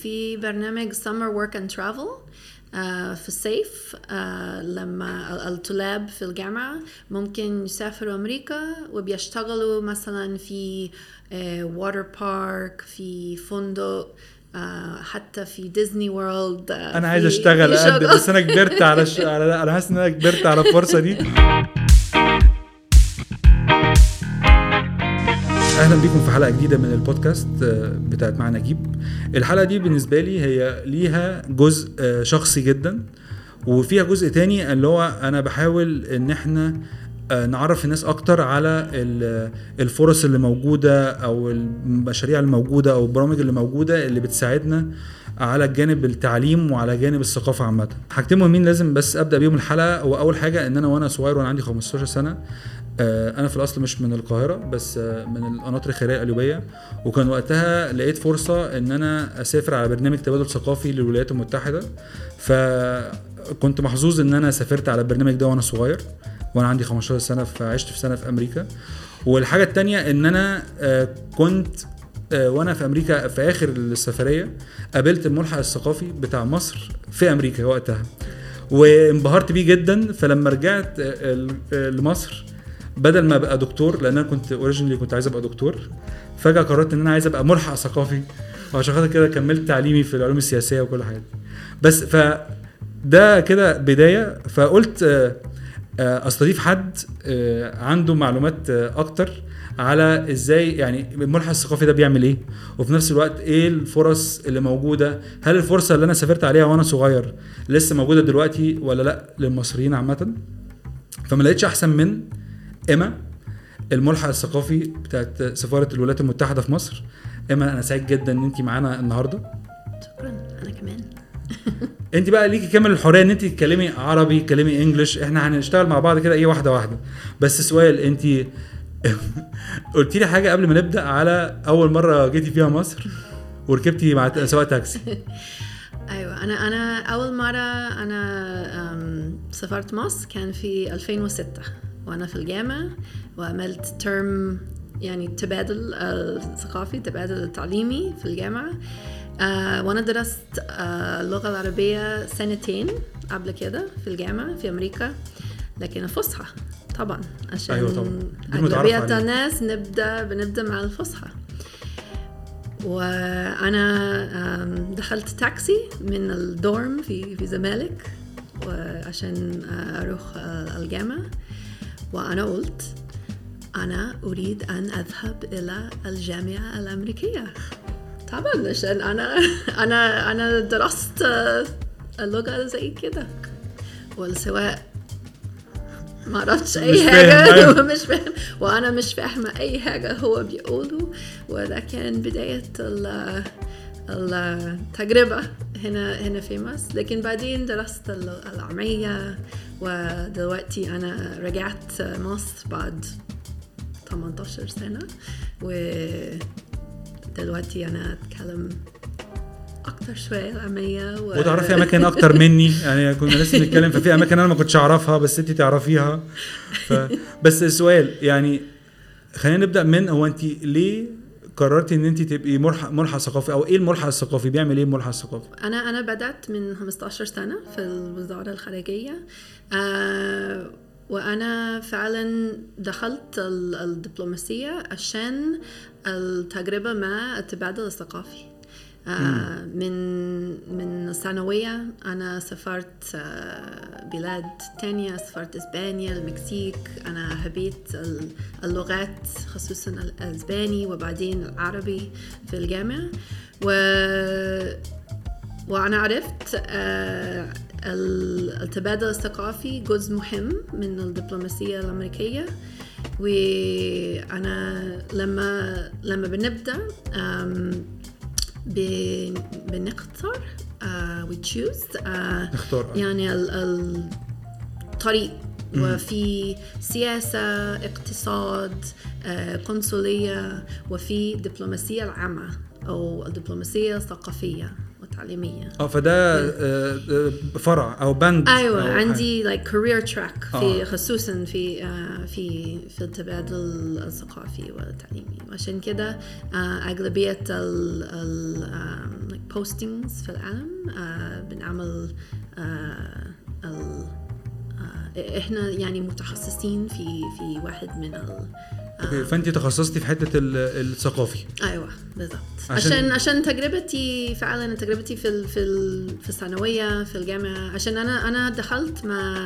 في برنامج summer work and travel آه، في الصيف آه، لما الطلاب في الجامعة ممكن يسافروا أمريكا وبيشتغلوا مثلا في ووتر بارك في فندق آه، حتى في ديزني وورلد انا عايز اشتغل اقدم بس انا كبرت على ش... على انا حاسس ان انا كبرت على الفرصه دي اهلا بيكم في حلقه جديده من البودكاست آه، بتاعت مع نجيب الحلقه دي بالنسبه لي هي ليها جزء آه، شخصي جدا وفيها جزء تاني اللي هو انا بحاول ان احنا آه، نعرف الناس اكتر على ال- الفرص اللي موجوده او المشاريع الموجوده او البرامج اللي موجوده اللي بتساعدنا على الجانب التعليم وعلى جانب الثقافه عامه حاجتين مهمين لازم بس ابدا بيهم الحلقه هو اول حاجه ان انا وانا صغير وانا عندي 15 سنه آه، انا في الاصل مش من القاهره بس آه، من القناطر الخيريه القليوبيه وكان وقتها لقيت فرصه ان انا اسافر على برنامج تبادل ثقافي للولايات المتحده فكنت محظوظ ان انا سافرت على البرنامج ده وانا صغير وانا عندي 15 سنه فعشت في سنه في امريكا والحاجه التانية ان انا آه، كنت آه، وانا في امريكا في اخر السفريه قابلت الملحق الثقافي بتاع مصر في امريكا وقتها وانبهرت بيه جدا فلما رجعت آه، ال- آه، لمصر بدل ما ابقى دكتور لان انا كنت اوريجينالي كنت عايز ابقى دكتور فجاه قررت ان انا عايز ابقى ملحق ثقافي وعشان خاطر كده كملت تعليمي في العلوم السياسيه وكل حاجه بس ف ده كده بدايه فقلت آه، آه، استضيف حد آه، عنده معلومات آه، اكتر على ازاي يعني الملحق الثقافي ده بيعمل ايه وفي نفس الوقت ايه الفرص اللي موجوده هل الفرصه اللي انا سافرت عليها وانا صغير لسه موجوده دلوقتي ولا لا للمصريين عامه فما لقيتش احسن من ايما الملحق الثقافي بتاعت سفاره الولايات المتحده في مصر ايما انا سعيد جدا ان انت معانا النهارده شكرا أنا كمان انت بقى ليكي كامل الحريه ان انت تتكلمي عربي تتكلمي انجلش احنا هنشتغل مع بعض كده ايه واحده واحده بس سؤال انت قلتي لي حاجه قبل ما نبدا على اول مره جيتي فيها مصر وركبتي مع سواق تاكسي ايوه انا انا اول مره انا أم، سافرت مصر كان في 2006 وانا في الجامعه وعملت ترم يعني تبادل آه، ثقافي تبادل تعليمي في الجامعه آه، وانا درست آه، اللغه العربيه سنتين قبل كده في الجامعه في امريكا لكن الفصحى طبعا عشان أيوة طبعاً. دي متعارف اغلبيه عليها. الناس نبدا بنبدا مع الفصحى وانا آم، دخلت تاكسي من الدورم في في زمالك وعشان آه، اروح آه، الجامعه وانا قلت انا اريد ان اذهب الى الجامعه الامريكيه طبعا عشان انا انا انا درست آه، اللغه زي كده والسواق ما عرفتش اي مش فاهم، حاجه أيوة. مش فاهم وانا مش فاهمه اي حاجه هو بيقوله وده كان بدايه ال- التجربه هنا هنا في مصر لكن بعدين درست ال- العمية ودلوقتي انا رجعت مصر بعد 18 سنه ودلوقتي انا اتكلم اكتر شويه العاميه و... وتعرفي اماكن اكتر مني يعني كنا لسه بنتكلم ففي اماكن انا ما كنتش اعرفها بس انت تعرفيها ف... بس السؤال يعني خلينا نبدا من هو انت ليه قررتي ان انت تبقي ملحق ملحق ثقافي او ايه الملحق الثقافي بيعمل ايه الملحق الثقافي انا انا بدات من 15 سنه في الوزاره الخارجيه آه وانا فعلا دخلت ال- الدبلوماسيه عشان التجربه مع التبادل الثقافي آه من من الثانوية أنا سافرت آه بلاد تانية سافرت إسبانيا المكسيك أنا حبيت ال- اللغات خصوصا الأسباني وبعدين العربي في الجامعة و وأنا عرفت آه، ال- التبادل الثقافي جزء مهم من الدبلوماسية الأمريكية وأنا لما لما بنبدأ آم، ب- بنختار uh, we choose uh, نختار يعني ال- الطريق وفي سياسة اقتصاد آه، قنصلية وفي دبلوماسية العامة أو الدبلوماسية الثقافية تعليمية اه فده آه، آه، فرع او بند ايوه أو عندي like career track في آه. خصوصا في آه، في في التبادل الثقافي والتعليمي وعشان كده آه، اغلبيه ال ال آم، like postings في العالم آه، بنعمل آه، ال آه، احنا يعني متخصصين في في واحد من ال اوكي فانت تخصصتي في حته ال- الثقافي ايوه بالضبط عشان- عشان عشان تجربتي فعلا تجربتي في ال في ال في الثانويه في الجامعه عشان انا انا دخلت مع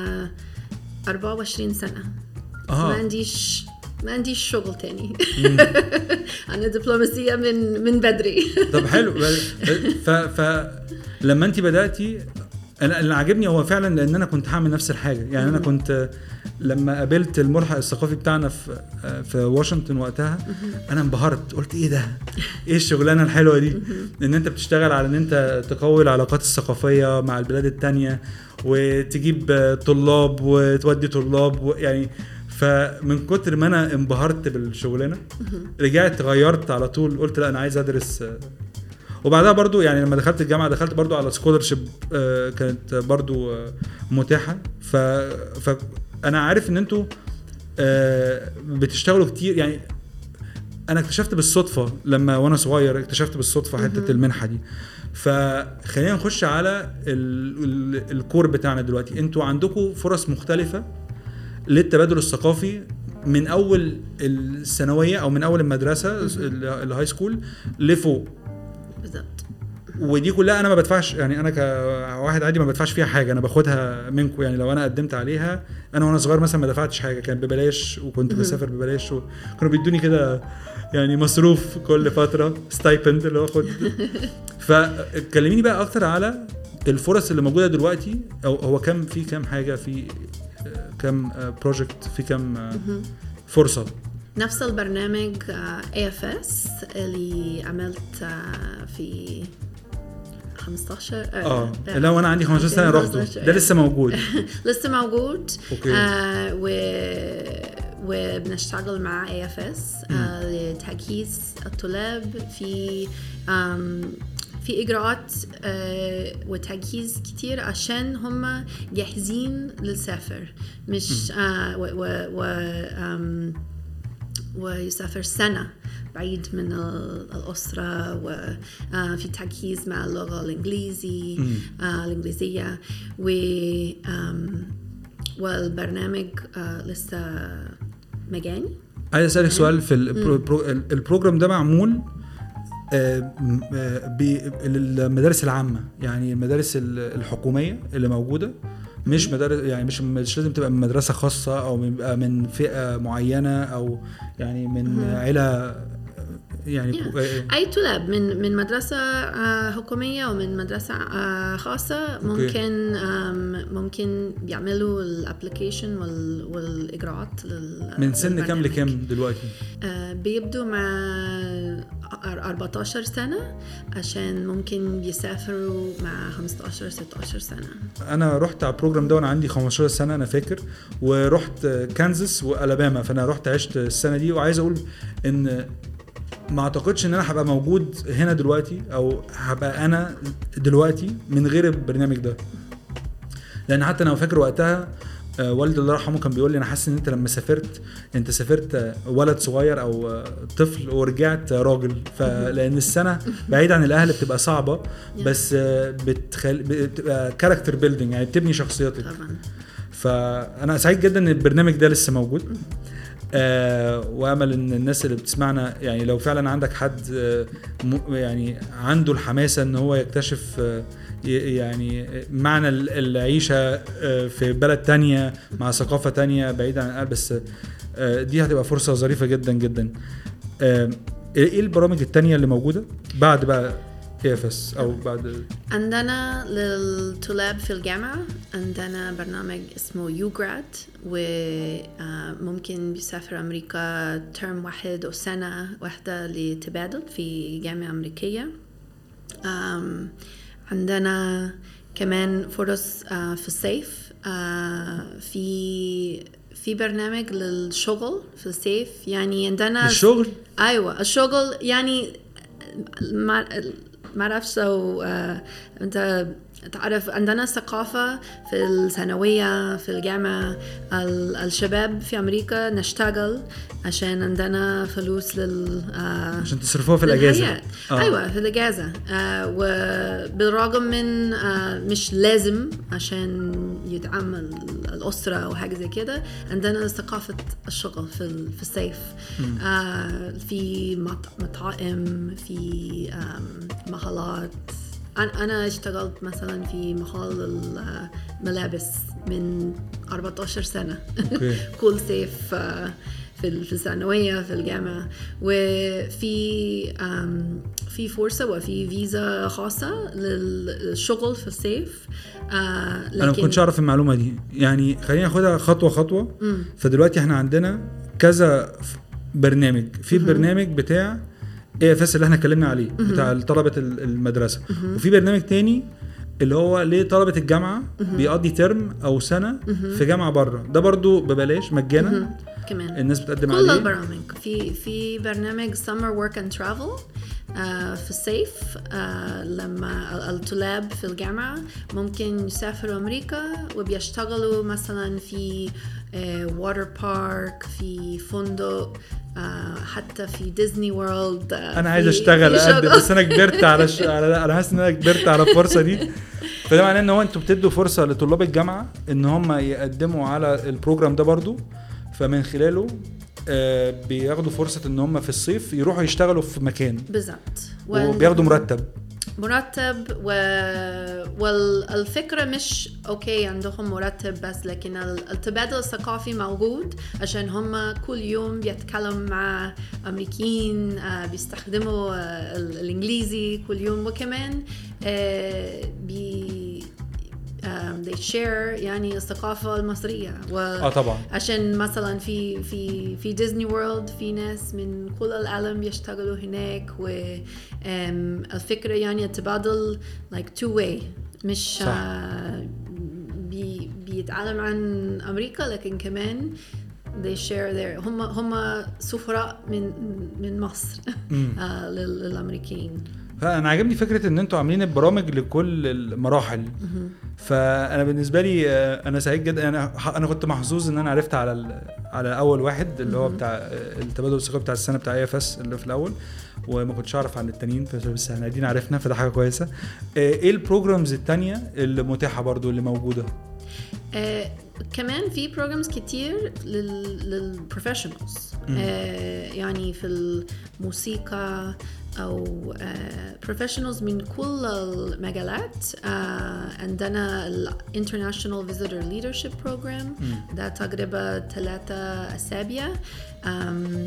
24 سنه ما اه عنديش ما عنديش شغل تاني انا دبلوماسيه من من بدري طب حلو ف ف لما انت بداتي انا اللي عاجبني هو فعلا لان انا كنت هعمل نفس الحاجه يعني انا كنت لما قابلت الملحق الثقافي بتاعنا في في واشنطن وقتها انا انبهرت قلت ايه ده ايه الشغلانه الحلوه دي ان انت بتشتغل على ان انت تقوي العلاقات الثقافيه مع البلاد التانية وتجيب طلاب وتودي طلاب و- يعني فمن كتر ما انا انبهرت بالشغلانه رجعت غيرت على طول قلت لا انا عايز ادرس وبعدها برضو يعني لما دخلت الجامعه دخلت برضو على سكولرشيب كانت برضو آه، متاحه ف فانا عارف ان انتوا آه، بتشتغلوا كتير يعني انا اكتشفت بالصدفه لما وانا صغير اكتشفت بالصدفه حته المنحه دي فخلينا نخش على ال- ال- الكور بتاعنا دلوقتي انتوا عندكم فرص مختلفه للتبادل الثقافي من اول الثانويه او من اول المدرسه ال- الهاي سكول لفوق بالضبط ودي كلها انا ما بدفعش يعني انا كواحد عادي ما بدفعش فيها حاجه انا باخدها منكم يعني لو انا قدمت عليها انا وانا صغير مثلا ما دفعتش حاجه كان ببلاش وكنت بسافر ببلاش وكانوا بيدوني كده يعني مصروف كل فتره ستايبند اللي هو خد فكلميني بقى اكتر على الفرص اللي موجوده دلوقتي او هو كم في كم حاجه في آه، كم بروجكت في كم آه، فرصه نفس البرنامج اي اف اس اللي عملت آه، في 15 اه لو انا عندي 15 سنه رحته ده لسه موجود لسه موجود أوكي. آه و وبنشتغل مع اي اف اس لتجهيز الطلاب في آم في اجراءات آه وتجهيز كتير عشان هم جاهزين للسفر مش آه و, و, و آم ويسافر سنة بعيد من ال- الأسرة وفي تجهيز مع اللغة الإنجليزي آه، الإنجليزية و آم، والبرنامج آه، لسه مجاني عايز اسالك سؤال في البرو برو البروجرام ده معمول آه، م- آه، ب- للمدارس العامه يعني المدارس ال- الحكوميه اللي موجوده مش مدارس يعني مش مش لازم تبقى من مدرسه خاصه او يبقى من فئه معينه او يعني من عيله يعني Yeah. كو- آه، أي طلاب من من مدرسة آه، حكومية ومن مدرسة آه، خاصة ممكن آم، ممكن بيعملوا الابلكيشن والإجراءات لل- من سن كام للبرنامج. لكام دلوقتي؟ آه، بيبدوا مع أر- 14 سنة عشان ممكن يسافروا مع 15 16 سنة انا رحت على البروجرام ده وانا عندي 15 سنه انا فاكر ورحت كانزاس والاباما فانا رحت عشت السنه دي وعايز اقول ان ما اعتقدش ان انا هبقى موجود هنا دلوقتي او هبقى انا دلوقتي من غير البرنامج ده لان حتى انا فاكر وقتها آه، والدي الله يرحمه كان بيقول لي انا حاسس ان انت لما سافرت انت سافرت آه، ولد صغير او آه، طفل ورجعت آه، راجل فلان السنه بعيد عن الاهل بتبقى صعبه بس آه، بتخل... بتبقى كاركتر بيلدينج يعني بتبني شخصيتك طبعا فانا سعيد جدا ان البرنامج ده لسه موجود آه وامل ان الناس اللي بتسمعنا يعني لو فعلا عندك حد آه م- يعني عنده الحماسه ان هو يكتشف آه ي- يعني معنى ال- العيشه آه في بلد تانية مع ثقافه تانية بعيد عن الأهل، بس آه دي هتبقى فرصه ظريفه جدا جدا آه ايه البرامج التانية اللي موجوده بعد بقى اي اف اس او بعد عندنا للطلاب في الجامعة عندنا برنامج اسمه يو جراد وممكن بيسافر أمريكا ترم واحد أو سنة واحدة لتبادل في جامعة أمريكية آم، عندنا كمان فرص آه، في الصيف آه، في في برنامج للشغل في الصيف يعني عندنا الشغل ايوه الشغل يعني مع ما اعرفش لو آه، انت تعرف عندنا ثقافة في الثانوية في الجامعة ال- الشباب في أمريكا نشتغل عشان عندنا فلوس لل آه، عشان تصرفوها في الاجازه للحياة. ايوه في الاجازه آه وبالرغم من آه مش لازم عشان يدعم ال- الاسره او حاجه زي كده عندنا ثقافه الشغل في ال- في الصيف آه في مط- مطاعم في آم، محلات أنا- أنا اشتغلت مثلا في محل الملابس من 14 سنة أوكي. كل صيف آه، في ال- في الثانوية في الجامعة وفي آم، في فرصة وفي فيزا خاصة للشغل في الصيف آه، انا ما كنتش اعرف المعلومه دي يعني خلينا ناخدها خطوه خطوه فدلوقتي احنا عندنا كذا ف- برنامج في البرنامج بتاع اي اف اس اللي احنا اتكلمنا عليه بتاع طلبه ال- المدرسه وفي برنامج تاني اللي هو لطلبه الجامعه بيقضي ترم او سنه في جامعه بره ده برضو ببلاش مجانا كمان الناس بتقدم كل عليه البرامج في في برنامج summer work and travel آه، في الصيف آه، لما ال- الطلاب في الجامعة ممكن يسافروا أمريكا وبيشتغلوا مثلا في ووتر بارك في فندق آه، حتى في ديزني وورلد انا عايز اشتغل اقدم بس انا كبرت على ش... على انا حاسس ان انا كبرت على الفرصه دي فده معناه ان هو انتوا بتدوا فرصه لطلاب الجامعه ان هم يقدموا على البروجرام ده برضو فمن خلاله آه، بياخدوا فرصه ان هم في الصيف يروحوا يشتغلوا في مكان بالظبط وبياخدوا مرتب مرتب و... والفكرة مش أوكي عندهم مرتب بس لكن ال- التبادل الثقافي موجود عشان هم كل يوم بيتكلم مع أمريكيين آه، بيستخدموا آه، ال- الإنجليزي كل يوم وكمان آه، بي um, they share يعني الثقافة المصرية و... اه طبعا عشان مثلا في في في ديزني وورلد في ناس من كل العالم بيشتغلوا هناك والفكرة يعني التبادل like two way مش صح. آه، بي بيتعلم عن أمريكا لكن كمان they share their هم هم سفراء من من مصر آه، لل- للأمريكيين فانا عاجبني فكره ان انتوا عاملين البرامج لكل المراحل فانا بالنسبه لي آه، انا سعيد جدا انا انا كنت محظوظ ان انا عرفت على ال- على اول واحد اللي هو بتاع آه، التبادل الثقافي بتاع السنه بتاع اي اف اس اللي في الاول وما كنتش اعرف عن التانيين بس- بس احنا قاعدين عرفنا فده حاجه كويسه آه، ايه البروجرامز التانية اللي متاحه برضو اللي موجوده آه كمان في بروجرامز كتير للبروفيشنالز آه يعني في الموسيقى او بروفيشنالز من كل المجالات آه عندنا ال International Visitor Leadership Program ده تجربة ثلاثة أسابيع آم،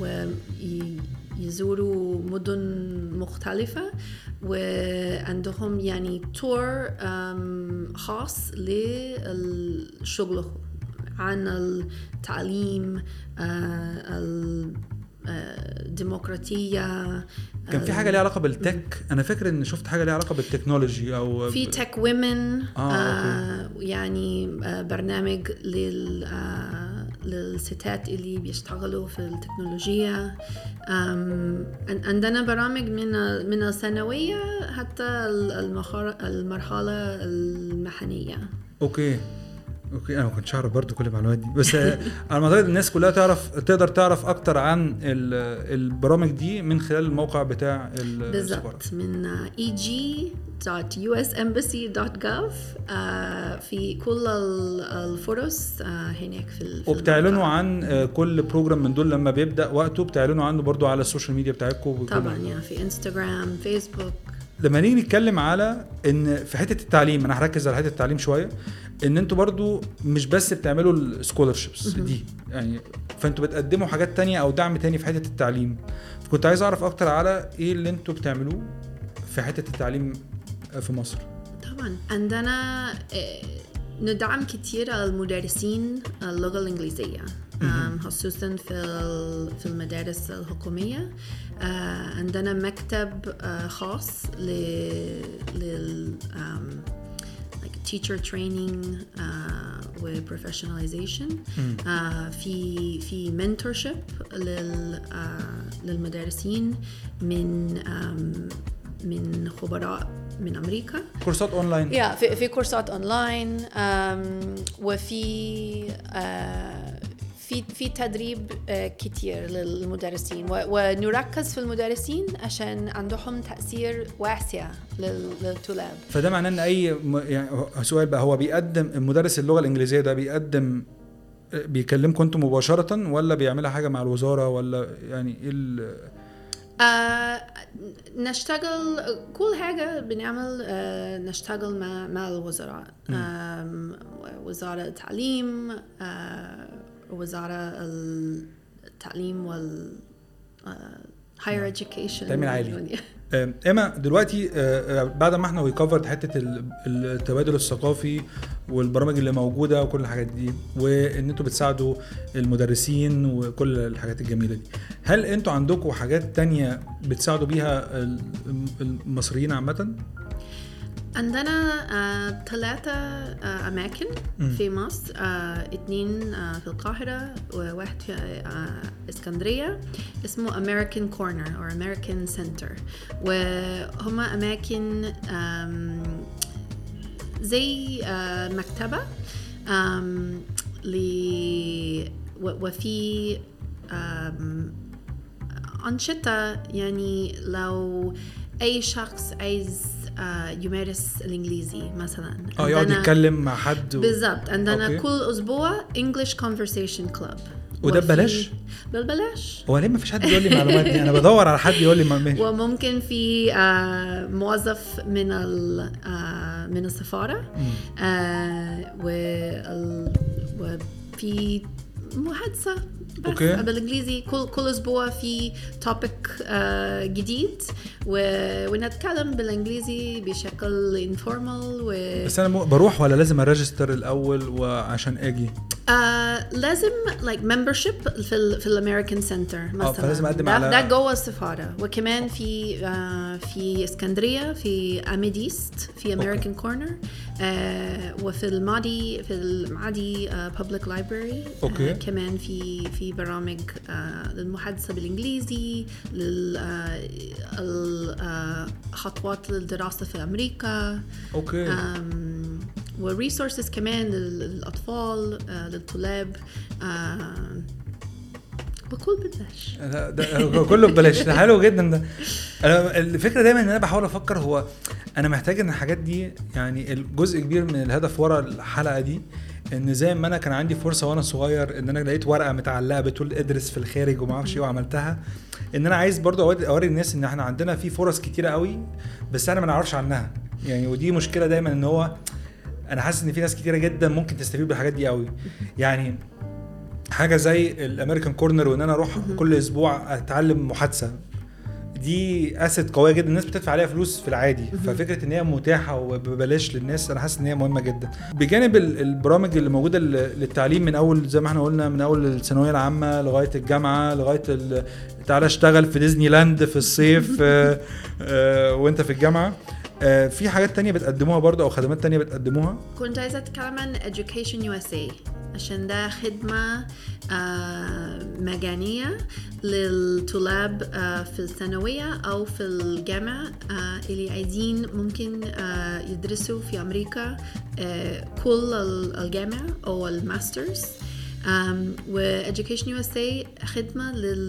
ويزوروا مدن مختلفة وعندهم يعني تور آم، خاص للشغل عن التعليم آه، ال- آه، الديمقراطية كان في حاجه ليها علاقه بالتك انا فاكر ان شفت حاجه ليها علاقه بالتكنولوجي او في تك ويمن آه، آه يعني آه برنامج لل آه للستات اللي بيشتغلوا في التكنولوجيا آم، عن- عندنا برامج من من الثانوية حتى المخار- المرحلة المهنية اوكي اوكي انا ما كنتش اعرف برضو كل المعلومات دي بس آه، على ما اعتقد الناس كلها تعرف تقدر تعرف اكتر عن ال- البرامج دي من خلال الموقع بتاع السفاره بالضبط من eg.usembassy.gov آه في كل ال- الفرص آه هناك في ال- في وبتعلنوا الموقع. عن آه، كل بروجرام من دول لما بيبدا وقته بتعلنوا عنه برضو على السوشيال ميديا بتاعتكم وكل- طبعا يعني في انستغرام فيسبوك لما نيجي نتكلم على ان في حته التعليم انا هركز على حته التعليم شويه ان انتوا برضو مش بس بتعملوا السكولرشيبس دي يعني فانتوا بتقدموا حاجات تانية او دعم تاني في حته التعليم فكنت عايز اعرف اكتر على ايه اللي انتوا بتعملوه في حته التعليم في مصر طبعا عندنا آه، ندعم كتير المدرسين اللغة الإنجليزية آم، خصوصا في ال- في المدارس الحكومية آه، عندنا مكتب آه، خاص ل لل آم، like teacher training uh, و professionalization uh, في في mentorship لل uh, للمدرسين من um, من خبراء من امريكا كورسات اونلاين يا في في كورسات اونلاين أم، وفي آه، في في تدريب آه، كتير للمدرسين و- ونركز في المدرسين عشان عندهم تاثير واسع لل- للطلاب فده معناه ان اي م... يعني هو- سؤال بقى هو بيقدم مدرس اللغه الانجليزيه ده بيقدم بيكلمكم انتم مباشره ولا بيعملها حاجه مع الوزاره ولا يعني ايه ال... آه نشتغل كل حاجة بنعمل آه نشتغل مع مع الوزراء آم، وزارة التعليم آه وزارة التعليم وال آه higher education تعليم عالي. آم، ايما دلوقتي آه، آه، بعد ما احنا ويكفرد حته ال- التبادل الثقافي والبرامج اللي موجوده وكل الحاجات دي وان انتوا بتساعدوا المدرسين وكل الحاجات الجميله دي هل انتوا عندكم حاجات تانية بتساعدوا بيها ال- المصريين عامه عندنا آه ثلاثة آه أماكن مم. في مصر آه اثنين آه في القاهرة وواحد في آه اسكندرية اسمه American Corner أو American Center وهما أماكن آم زي آه مكتبة آم ل و- وفي آم أنشطة يعني لو أي شخص عايز آه، يمارس الإنجليزي مثلا اه يقعد عندنا- يتكلم مع حد و... بالضبط عندنا أوكي. كل أسبوع English Conversation Club وده وفي- ببلاش؟ ببلاش هو ليه ما فيش حد بيقول لي المعلومات دي انا بدور على حد يقول لي ما- ماشي وممكن في آه، موظف من ال- آه، من السفارة مم. آه، وال- وفي محادثة بس أوكي. بالانجليزي كل كل اسبوع في توبيك جديد و- ونتكلم بالانجليزي بشكل انفورمال و بس انا م- بروح ولا لازم اريجستر الاول وعشان اجي آه لازم like membership في ال في الامريكان سنتر مثلا فلازم أقدم ده, على- ده جوه السفاره وكمان في آه في اسكندريه في اميديست في امريكان كورنر آه وفي الماضي في المعادي آه public library أوكي. آه كمان في في برامج آه للمحادثه بالانجليزي لل آه ال- آه خطوات للدراسه في امريكا اوكي um, وريسورسز كمان لل- للاطفال آه، للطلاب آه، وكل ببلاش ده, ده كله ببلاش ده حلو جدا ده انا الفكره دايما ان انا بحاول افكر هو انا محتاج ان الحاجات دي يعني الجزء كبير من الهدف ورا الحلقه دي ان زي ما انا كان عندي فرصه وانا صغير ان انا لقيت ورقه متعلقه بتقول ادرس في الخارج وما اعرفش ايه وعملتها ان انا عايز برضو اوري أوري الناس ان احنا عندنا في فرص كتيره قوي بس احنا ما نعرفش عنها يعني ودي مشكله دايما ان هو انا حاسس ان في ناس كتيره جدا ممكن تستفيد بالحاجات دي قوي يعني حاجه زي الامريكان كورنر وان انا اروح كل اسبوع اتعلم محادثه دي اسيت قويه جدا الناس بتدفع عليها فلوس في العادي ففكره ان هي متاحه وببلاش للناس انا حاسس ان هي مهمه جدا بجانب ال- البرامج اللي موجوده لل- للتعليم من اول زي ما احنا قلنا من اول الثانويه العامه لغايه الجامعه لغايه ال- تعالى اشتغل في ديزني لاند في الصيف آه، آه، وانت في الجامعه آه، في حاجات تانية بتقدموها برضو او خدمات تانية بتقدموها كنت عايزة أتكلم عن Education USA عشان ده خدمة آه، مجانية للطلاب آه، في الثانوية أو في الجامعة آه، اللي عايزين ممكن آه، يدرسوا في أمريكا آه، كل ال- الجامعة أو الماسترز Um, و Education USA خدمة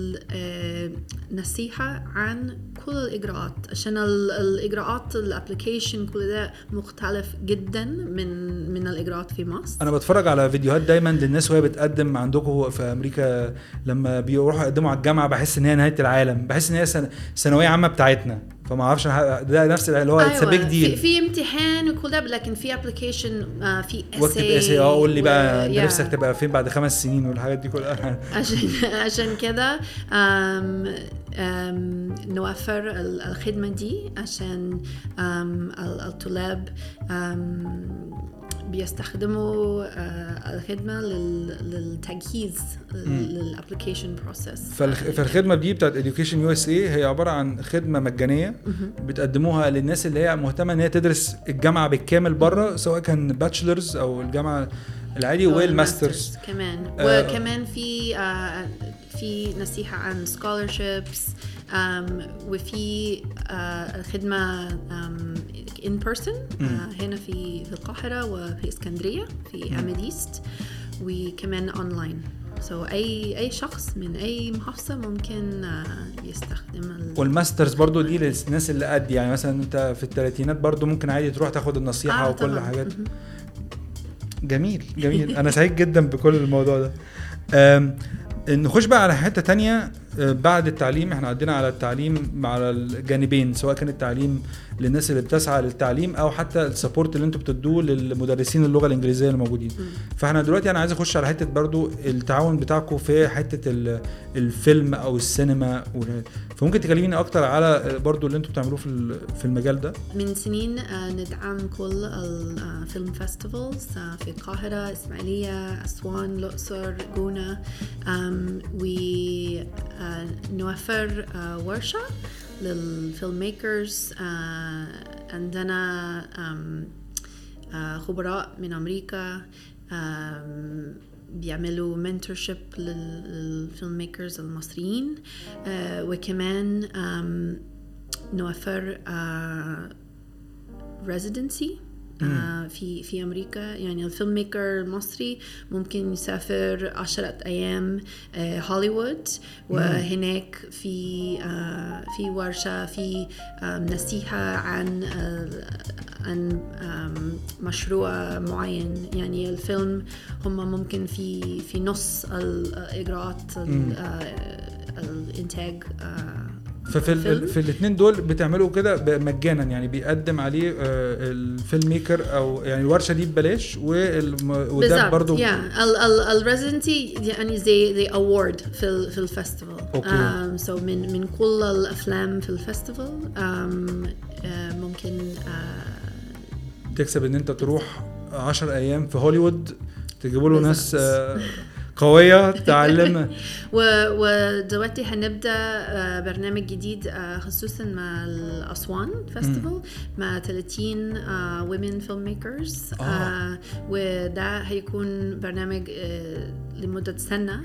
للنصيحة عن كل الإجراءات عشان ال- الإجراءات الابلكيشن كل ده مختلف جدا من من الإجراءات في مصر انا بتفرج على فيديوهات دايما للناس وهي بتقدم عندكم في امريكا لما بيروحوا يقدموا على الجامعه بحس ان هي نهايه العالم بحس ان هي سن- ثانويه عامه بتاعتنا فما اعرفش أنا ه- ده نفس اللي هو اتس بيج في, ديل في امتحان وكل ده لكن في ابلكيشن في واكتب essay اسي اه قول لي بقى و- انت yeah. نفسك تبقى فين بعد خمس سنين والحاجات دي كلها عشان عشان كده آم، آم، نوفر ال- الخدمة دي عشان آم، ال- الطلاب آم، بيستخدموا آه، الخدمة لل- للتجهيز للابلكيشن بروسيس فالخ- فالخدمه دي بتاعت education يو اس اي هي عباره عن خدمه مجانيه بتقدموها للناس اللي هي مهتمه ان هي تدرس الجامعه بالكامل بره سواء كان باتشلرز او الجامعه العادي والماسترز كمان آه. وكمان في آه، في نصيحة عن scholarships أم، وفي آه، خدمة ان بيرسون هنا في في القاهرة وفي اسكندرية في اميديست وكمان اونلاين سو so اي اي شخص من اي محافظة ممكن آه، يستخدم ال- والماسترز برضو دي للناس اللي قد يعني مثلا انت في الثلاثينات برضو ممكن عادي تروح تاخد النصيحه آه، وكل طبعاً. حاجات جميل جميل انا سعيد جدا بكل الموضوع ده أم، نخش بقى على حته تانية أه، بعد التعليم احنا عدينا على التعليم على الجانبين سواء كان التعليم للناس اللي بتسعى للتعليم او حتى السبورت اللي انتوا بتدوه للمدرسين اللغه الانجليزيه اللي موجودين فاحنا دلوقتي انا عايز اخش على حته برضو التعاون بتاعكم في حته ال- الفيلم او السينما وال- فممكن تكلميني اكتر على برضو اللي انتوا بتعملوه في ال- في المجال ده من سنين آه، ندعم كل الفيلم فيستيفالز في القاهرة إسماعيلية أسوان الأقصر جونة ونوفر ورشة للفيلم ميكرز عندنا آم، آه، خبراء من أمريكا آم، بيعملوا منتورشيب للفيلم ميكرز المصريين آه، وكمان آم، نوفر آه، residency آه، في في امريكا يعني الفيلم ميكر المصري ممكن يسافر عشرة ايام آه، هوليوود وهناك في آه، في ورشه في آم، نصيحه عن آه، عن آم، مشروع معين يعني الفيلم هم ممكن في في نص الاجراءات ال- آه، الانتاج آه، ففي ال- فيلم؟ في الاثنين دول بتعملوا كده ب- مجانا يعني بيقدم عليه آه، الفيلم ميكر او يعني الورشه دي ببلاش والم- وده بالظبط برضو yeah. ال ال الريزنتي يعني زي زي اوورد في ال في الفestival أوكي. um, so من من كل الافلام في الفestival um, uh, ممكن uh, تكسب ان انت تروح 10 ايام في هوليوود تجيبوا له ناس بالظبط. آه، قويه تعلم و- ودلوقتي هنبدا آه، برنامج جديد آه، خصوصا مع الاسوان فيستيفال مع 30 آه، women filmmakers آه. آه، وده هيكون برنامج آه، لمده سنه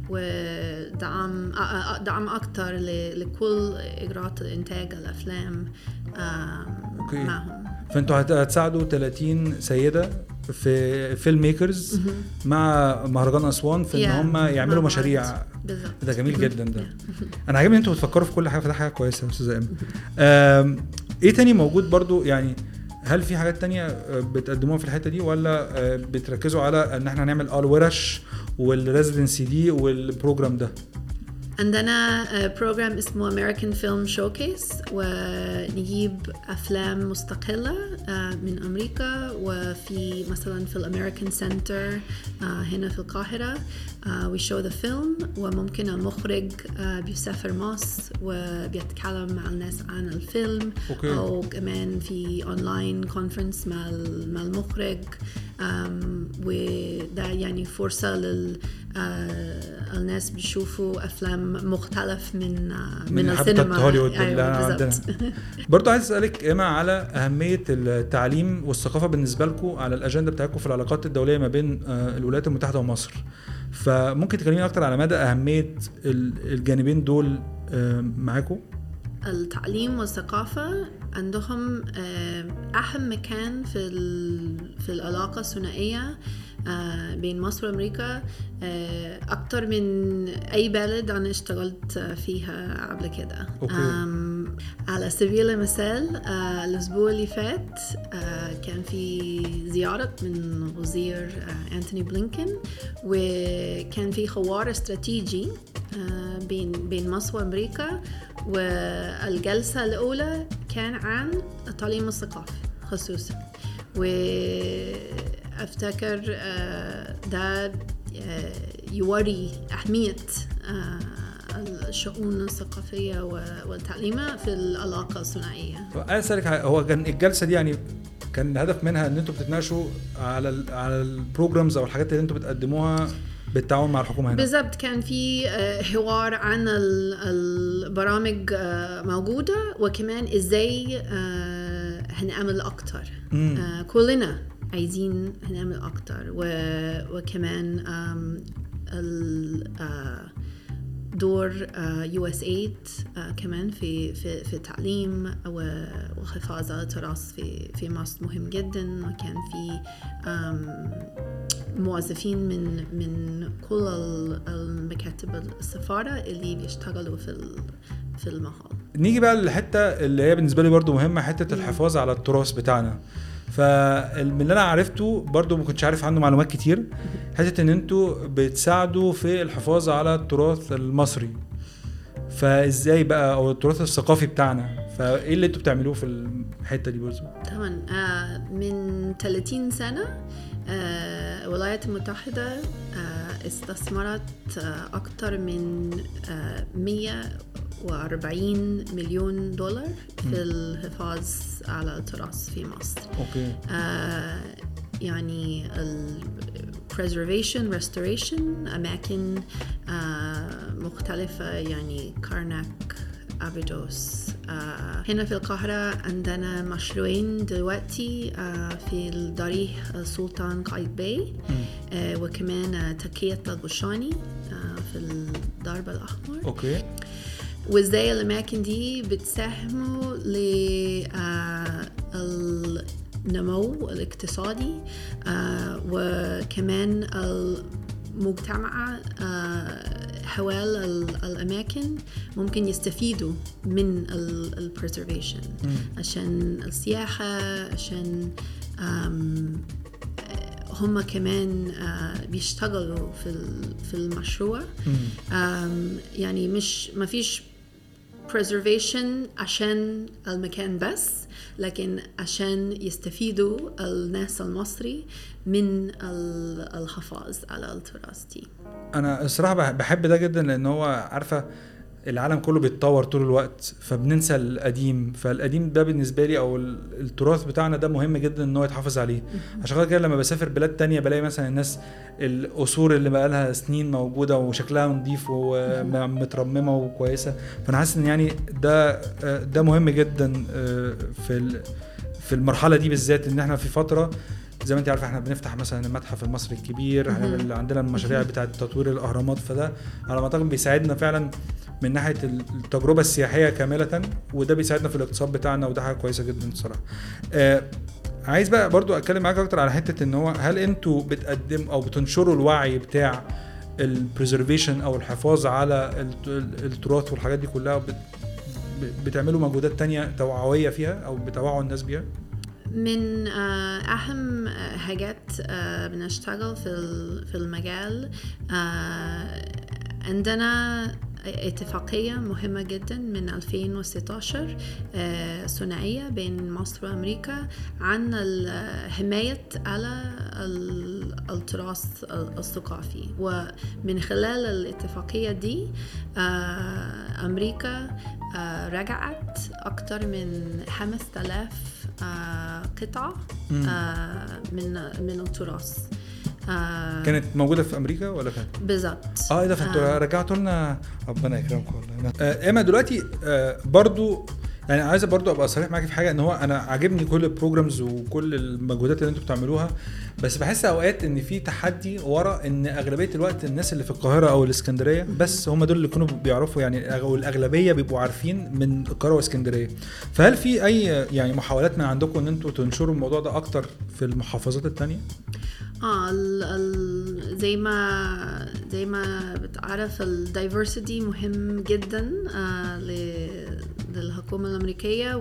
ودعم آه، آه، دعم اكتر ل- لكل اجراءات انتاج الافلام آه، أوكي. معهم فانتوا هت- هتساعدوا 30 سيده في فيلم ميكرز مع مهرجان اسوان في ان Yeah. هم يعملوا مع مشاريع بعض. بالظبط ده جميل جدا ده انا عاجبني ان انتوا بتفكروا في كل حاجه فده حاجه كويسه يا استاذه ايمن آم، ايه تاني موجود برضو يعني هل في حاجات تانية آه، بتقدموها في الحته دي ولا آه، بتركزوا على ان احنا نعمل اه الورش والريزيدنسي دي والبروجرام ده عندنا بروجرام اسمه American Film Showcase ونجيب أفلام مستقلة آه، من أمريكا وفي مثلا في الأمريكان سنتر هنا في القاهرة we show the film وممكن المخرج آه، بيسافر مصر وبيتكلم مع الناس عن الفيلم أوكي. أو كمان في أونلاين كونفرنس مع ال- مع المخرج آم، وده يعني فرصة لل آه، الناس بيشوفوا أفلام مختلف من آه، من, حتى السينما هوليوود اللي أيوة عندنا بالظبط. برضو عايز اسالك ايما على اهميه التعليم والثقافه بالنسبه لكم على الاجنده بتاعتكم في العلاقات الدوليه ما بين آه، الولايات المتحده ومصر فممكن تكلميني اكتر على مدى اهميه ال- الجانبين دول آه، معاكم التعليم والثقافة عندهم آه، أهم مكان في ال- في العلاقة الثنائية آه، بين مصر وأمريكا آه، أكتر من أي بلد أنا اشتغلت فيها قبل كده أوكي. آم، على سبيل المثال آه، الأسبوع اللي فات آه، كان في زيارة من وزير آه، أنتوني بلينكن وكان في حوار استراتيجي آه، بين بين مصر وأمريكا والجلسة الأولى كان عن التعليم الثقافي خصوصا وأفتكر آه، ده آه، يوري أهمية آه، الشؤون الثقافية و- والتعليمة في العلاقة الثنائية عايز اسالك حاجة، هو كان الجلسه دي يعني كان الهدف منها ان انتوا بتتناقشوا على ال على البروجرامز او الحاجات اللي انتوا بتقدموها بالتعاون مع الحكومه هنا بالضبط كان في آه، حوار عن ال- البرامج آه، موجودة وكمان ازاي آه، هنعمل أكتر مم. آه، كلنا عايزين هنعمل أكتر و- وكمان آم، ال- آه، دور يو اس ايد كمان في في في التعليم و- وحفاظ على التراث في في مصر مهم جدا وكان في آم، موظفين من من كل ال- المكاتب السفارة اللي بيشتغلوا في ال- في المحل نيجي بقى للحته اللي هي بالنسبه لي برضو مهمه حته الحفاظ على التراث بتاعنا فمن اللي انا عرفته برضو ما كنتش عارف عنه معلومات كتير حته ان انتوا بتساعدوا في الحفاظ على التراث المصري فازاي بقى او التراث الثقافي بتاعنا فايه اللي انتوا بتعملوه في الحته دي برضو طبعا آه، من 30 سنة آه، الولايات المتحدة آه، استثمرت آه، أكثر من آه، 140 مليون دولار في الحفاظ على التراث في مصر اوكي آه، يعني ال preservation restoration أماكن آه، مختلفة يعني كارناك أبيدوس آه، هنا في القاهرة عندنا مشروعين دلوقتي آه، في الضريح السلطان قايد بي آه، وكمان آه، تكية الغشاني آه، في الدرب الأحمر اوكي وازاي الاماكن دي بتساهموا ل آه، النمو الاقتصادي آه، وكمان المجتمع آه، حوال ال- الاماكن ممكن يستفيدوا من البريزرفيشن عشان السياحه عشان آم، هم كمان آه، بيشتغلوا في ال- في المشروع آم، يعني مش ما فيش preservation عشان المكان بس لكن عشان يستفيدوا الناس المصري من ال- الحفاظ على التراث دي انا الصراحه بح- بحب ده جدا لان هو عارفه العالم كله بيتطور طول الوقت فبننسى القديم فالقديم ده بالنسبه لي او ال- التراث بتاعنا ده مهم جدا ان هو يتحافظ عليه عشان خاطر كده لما بسافر بلاد تانية بلاقي مثلا الناس القصور اللي بقى لها سنين موجوده وشكلها نظيف ومترممه وكويسه فانا حاسس ان يعني ده ده مهم جدا آه، في ال- في المرحله دي بالذات ان احنا في فتره زي ما انت عارفه احنا بنفتح مثلا المتحف المصري الكبير احنا مهم. اللي عندنا المشاريع بتاعه تطوير الاهرامات فده على ما اعتقد بيساعدنا فعلا من ناحيه التجربه السياحيه كامله وده بيساعدنا في الاقتصاد بتاعنا وده حاجه كويسه جدا الصراحه. آه عايز بقى برضو اتكلم معاك اكتر على حته ان هو هل انتوا بتقدم او بتنشروا الوعي بتاع البريزرفيشن او الحفاظ على الت- ال- التراث والحاجات دي كلها بت ب- بتعملوا مجهودات تانية توعوية فيها او بتوعوا الناس بيها من آه، أهم آه، حاجات آه، بنشتغل في ال- في المجال آه، عندنا اتفاقية مهمة جدا من 2016 آه، ثنائية بين مصر وأمريكا عن ال- حماية على ال- التراث الثقافي ومن خلال الاتفاقية دي آه، أمريكا آه، رجعت أكثر من 5000 آه، قطعة مم. آه، من من التراث آه، كانت موجودة في امريكا ولا كانت؟ بالظبط اه ايه ده فانتوا رجعتوا لنا ربنا يكرمكم والله آه اما دلوقتي آه برضو يعني عايز برضو ابقى صريح معاكي في حاجه ان هو انا عاجبني كل البروجرامز وكل المجهودات اللي انتوا بتعملوها بس بحس اوقات ان في تحدي ورا ان اغلبيه الوقت الناس اللي في القاهره او الاسكندريه بس هم دول اللي يكونوا بيعرفوا يعني او الاغلبيه بيبقوا عارفين من القاهره واسكندريه فهل في اي يعني محاولات من عندكم ان انتوا تنشروا الموضوع ده اكتر في المحافظات التانية؟ اه ال ال زي ما زي ما بتعرف الدايفرسيتي مهم جدا آه ل- للحكومة الأمريكية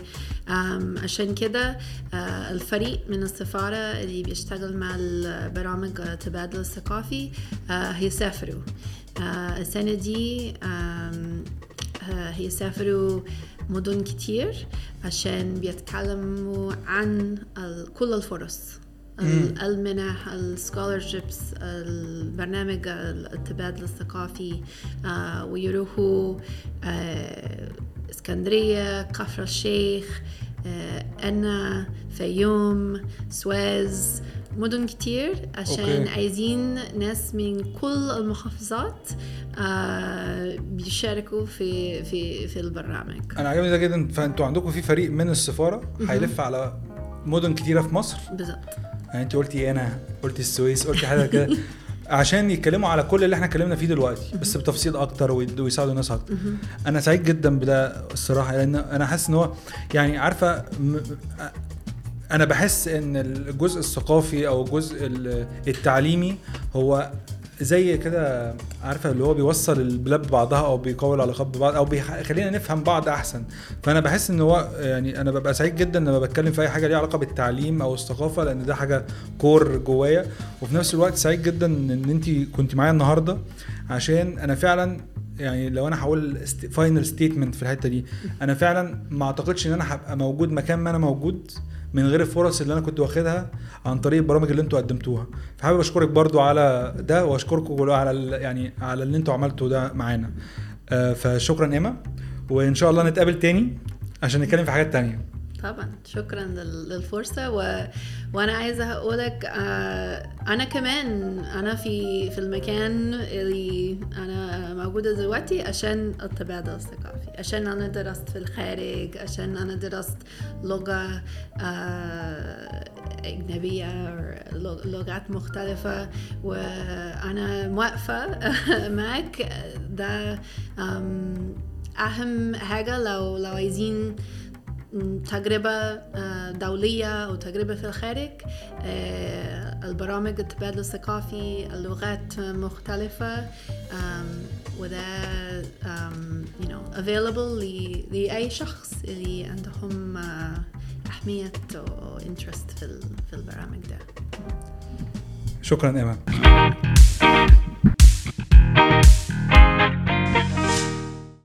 وعشان كده آه الفريق من السفارة اللي بيشتغل مع البرامج التبادل الثقافي آه هيسافروا آه السنة دي آم، آه هيسافروا مدن كتير عشان بيتكلموا عن ال- كل الفرص ال- المنح السكولرشيبس البرنامج التبادل الثقافي آه، ويروحوا آه، اسكندرية كفر الشيخ آه، أنا فيوم سويس مدن كتير عشان أوكي. عايزين ناس من كل المحافظات آه، بيشاركوا في في في البرنامج انا عجبني ده جدا فانتوا عندكم في فريق من السفاره هيلف على مدن كتيره في مصر بالظبط يعني انت قلتي انا قلتي السويس قلتي حاجه كده عشان يتكلموا على كل اللي احنا اتكلمنا فيه دلوقتي بس بتفصيل اكتر ويد- ويساعدوا الناس اكتر انا سعيد جدا بده الصراحه لان انا حاسس ان هو يعني عارفه م- انا بحس ان الجزء الثقافي او الجزء ال- التعليمي هو زي كده عارفه اللي هو بيوصل البلاد ببعضها او بيقوي العلاقات ببعض او بيخلينا نفهم بعض احسن فانا بحس ان هو يعني انا ببقى سعيد جدا لما بتكلم في اي حاجه ليها علاقه بالتعليم او الثقافه لان ده حاجه كور جوايا وفي نفس الوقت سعيد جدا ان انت كنت معايا النهارده عشان انا فعلا يعني لو انا هقول فاينل ستيتمنت في الحته دي انا فعلا ما اعتقدش ان انا هبقى موجود مكان ما انا موجود من غير الفرص اللي انا كنت واخدها عن طريق البرامج اللي انتوا قدمتوها فحابب اشكرك برضو على ده واشكركم على ال- يعني على اللي انتوا عملتوا ده معانا آه، فشكرا ايما وان شاء الله نتقابل تاني عشان نتكلم في حاجات تانية طبعا شكرا لل- للفرصة و... وأنا عايزة أقولك آه، أنا كمان أنا في في المكان اللي أنا موجودة دلوقتي عشان التبادل الثقافي عشان أنا درست في الخارج عشان أنا درست لغة آه، أجنبية أو لغ- لغات مختلفة وأنا موقفة معك ده أم، أهم حاجة لو لو عايزين تجربة آه، دولية أو تجربة في الخارج آه، البرامج التبادل الثقافي اللغات مختلفة آم، وده آم، you know available ل- لأي شخص اللي عندهم آه، أهمية أو interest في ال- في البرامج ده شكرا ايما